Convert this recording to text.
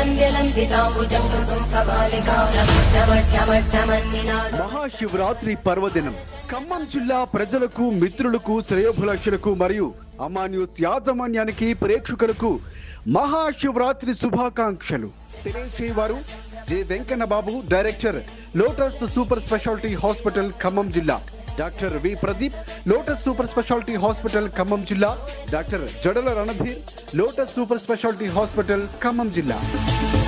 లంబితాంబుజం కబాలికామట్టమట్టమన్నినాద మహాశివరాత్రి పర్వదినం ఖమ్మం జిల్లా ప్రజలకు మిత్రులకు శ్రేయోభిలాషులకు మరియు అమ్మా న్యూస్ యాజమాన్యానికి ప్రేక్షకులకు మహాశివరాత్రి శుభాకాంక్షలు తెలియచేవారు J Venkanna Babu director Lotus super speciality hospital Khammam జిల్లా doctor V Pradeep Lotus super speciality hospital Khammam జిల్లా doctor Jadala Randhir Lotus super speciality hospital Khammam జిల్లా